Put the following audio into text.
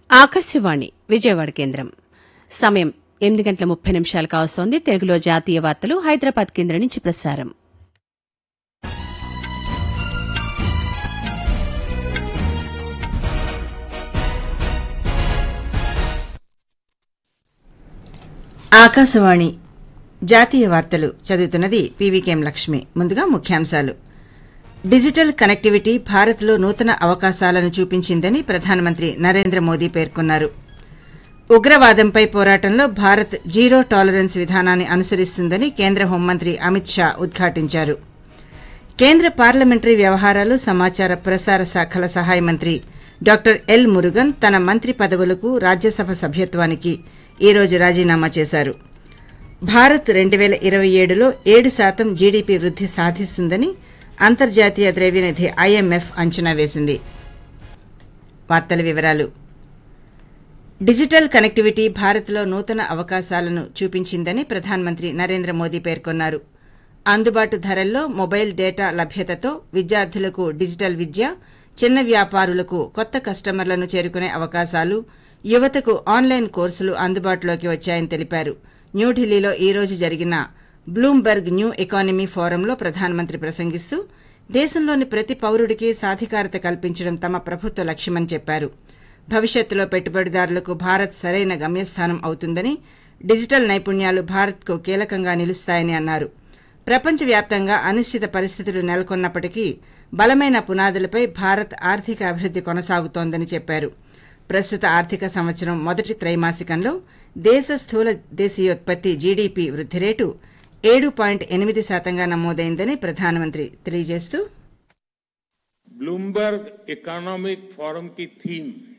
ఆకాశవాణి విజయవాడ కేంద్రం సమయం ఎనిమిది గంటల ముప్పై నిమిషాలు కావస్తోంది తెలుగులో జాతీయ వార్తలు హైదరాబాద్ కేంద్రం నుంచి ప్రసారం ఆకాశవాణి జాతీయ వార్తలు చదువుతున్నది పీవీకేఎం లక్ష్మి ముందుగా ముఖ్యాంశాలు డిజిటల్ కనెక్టివిటీ భారత్లో నూతన అవకాశాలను చూపించిందని ప్రధానమంత్రి నరేంద్ర మోదీ పేర్కొన్నారు ఉగ్రవాదంపై పోరాటంలో భారత్ జీరో టాలరెన్స్ విధానాన్ని అనుసరిస్తుందని కేంద్ర హోంమంత్రి అమిత్ షా ఉద్ఘాటించారు కేంద్ర పార్లమెంటరీ వ్యవహారాలు సమాచార ప్రసార శాఖల సహాయ మంత్రి డాక్టర్ ఎల్ మురుగన్ తన మంత్రి పదవులకు రాజ్యసభ సభ్యత్వానికి ఈ రోజు రాజీనామా చేశారు భారత్ రెండు పేల ఇరవై ఏడులో ఏడు శాతం జీడీపీ వృద్ది సాధిస్తుందని అంతర్జాతీయ ద్రవ్యనిధి ఐఎంఎఫ్ అంచనా వేసింది వార్తల వివరాలు డిజిటల్ కనెక్టివిటీ భారత్లో నూతన అవకాశాలను చూపించిందని ప్రధానమంత్రి నరేంద్ర మోదీ పేర్కొన్నారు అందుబాటు ధరల్లో మొబైల్ డేటా లభ్యతతో విద్యార్థులకు డిజిటల్ విద్య చిన్న వ్యాపారులకు కొత్త కస్టమర్లను చేరుకునే అవకాశాలు యువతకు ఆన్లైన్ కోర్సులు అందుబాటులోకి వచ్చాయని తెలిపారు న్యూఢిల్లీలో ఈ రోజు జరిగిన బ్లూంబెర్గ్ న్యూ ఎకానమీ ఫోరంలో ప్రధానమంత్రి ప్రసంగిస్తూ దేశంలోని ప్రతి పౌరుడికి సాధికారత కల్పించడం తమ ప్రభుత్వ లక్ష్యమని చెప్పారు భవిష్యత్తులో పెట్టుబడిదారులకు భారత్ సరైన గమ్యస్థానం అవుతుందని డిజిటల్ నైపుణ్యాలు భారత్కు కీలకంగా నిలుస్తాయని అన్నారు ప్రపంచవ్యాప్తంగా అనిశ్చిత పరిస్థితులు నెలకొన్నప్పటికీ బలమైన పునాదులపై భారత్ ఆర్థిక అభివృద్ది కొనసాగుతోందని చెప్పారు ప్రస్తుత ఆర్థిక సంవత్సరం మొదటి త్రైమాసికంలో దేశ స్థూల దేశీయోత్పత్తి జీడీపీ వృద్ది రేటు ఏడు పాయింట్ ఎనిమిది శాతంగా నమోదైందని ప్రధానమంత్రి తెలియజేస్తూ ब्लूमबर्ग इकोनॉमिक फोरम की थीम